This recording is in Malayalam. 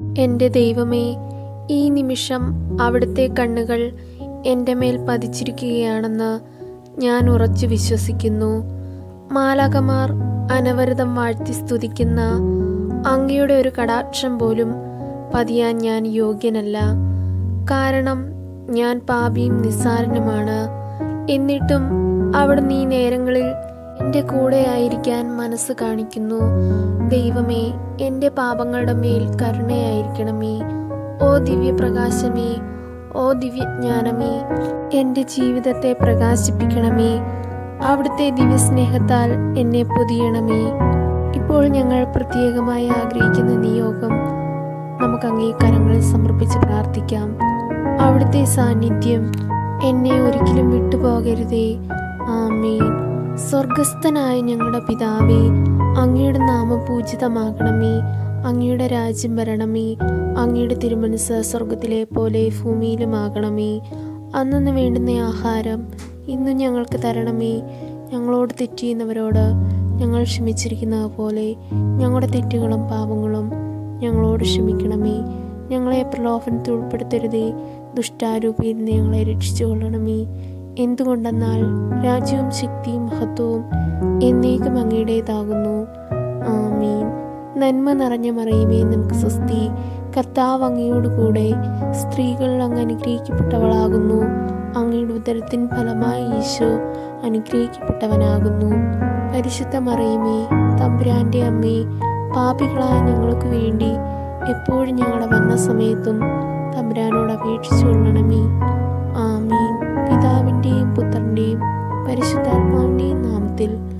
എൻ്റെ ദൈവമേ ഈ നിമിഷം അവിടുത്തെ കണ്ണുകൾ എൻ്റെ മേൽ പതിച്ചിരിക്കുകയാണെന്ന് ഞാൻ ഉറച്ചു വിശ്വസിക്കുന്നു മാലാകമാർ അനവരതം വാഴ്ത്തി സ്തുതിക്കുന്ന അങ്ങയുടെ ഒരു കടാക്ഷം പോലും പതിയാൻ ഞാൻ യോഗ്യനല്ല കാരണം ഞാൻ പാപിയും നിസ്സാരനുമാണ് എന്നിട്ടും അവിടുന്ന് ഈ നേരങ്ങളിൽ എൻ്റെ കൂടെ ആയിരിക്കാൻ മനസ്സ് കാണിക്കുന്നു ദൈവമേ എൻ്റെ പാപങ്ങളുടെ മേൽ കരുണയായിരിക്കണമേ ഓ ദിവ്യപ്രകാശമേ ഓ ദിവ്യജ്ഞാനമേ എൻ്റെ ജീവിതത്തെ പ്രകാശിപ്പിക്കണമേ അവിടുത്തെ ദിവ്യസ്നേഹത്താൽ എന്നെ പൊതിയണമേ ഇപ്പോൾ ഞങ്ങൾ പ്രത്യേകമായി ആഗ്രഹിക്കുന്ന നിയോഗം നമുക്ക് അങ്ങേ കരങ്ങളിൽ സമർപ്പിച്ച് പ്രാർത്ഥിക്കാം അവിടുത്തെ സാന്നിധ്യം എന്നെ ഒരിക്കലും വിട്ടുപോകരുതേ ആമേൻ സ്വർഗസ്ഥനായ ഞങ്ങളുടെ പിതാവേ അങ്ങയുടെ നാമം പൂജിതമാകണമേ അങ്ങയുടെ രാജ്യം വരണമേ അങ്ങയുടെ തിരുമനസ് സ്വർഗത്തിലെ പോലെ ഭൂമിയിലുമാകണമേ അന്നു വേണ്ടുന്ന ആഹാരം ഇന്നും ഞങ്ങൾക്ക് തരണമേ ഞങ്ങളോട് തെറ്റിയുന്നവരോട് ഞങ്ങൾ ക്ഷമിച്ചിരിക്കുന്നത് പോലെ ഞങ്ങളുടെ തെറ്റുകളും പാപങ്ങളും ഞങ്ങളോട് ക്ഷമിക്കണമേ ഞങ്ങളെ പ്രലോഭനത്തിൽ ഉൾപ്പെടുത്തരുതേ ദുഷ്ടാരൂപിയിൽ നിന്ന് ഞങ്ങളെ രക്ഷിച്ചു കൊള്ളണമേ എന്തുകൊണ്ടെന്നാൽ രാജ്യവും ശക്തിയും മഹത്വവും എന്നേക്കും അങ്ങയുടേതാകുന്നു ആമീൻ നന്മ നിറഞ്ഞ മറിയുമേ നമുക്ക് സ്വസ്തി കർത്താവ് അങ്ങയോടുകൂടെ സ്ത്രീകൾ അങ്ങ് അനുഗ്രഹിക്കപ്പെട്ടവളാകുന്നു അങ്ങയുടെ ഉദരത്തിൻ ഫലമായി ഈശോ അനുഗ്രഹിക്കപ്പെട്ടവനാകുന്നു പരിശുദ്ധ മറിയുമേ തമ്പുരാൻ്റെ അമ്മേ പാപികളായ ഞങ്ങൾക്ക് വേണ്ടി എപ്പോഴും ഞങ്ങളുടെ വന്ന സമയത്തും തമ്പുരാനോട് അപേക്ഷിച്ചു കൊള്ളണമേ ആമീൻ പിതാവിൻ്റെയും പുത്രൻ്റെയും പരിശുദ്ധാത്മാവിൻ്റെയും നാമത്തിൽ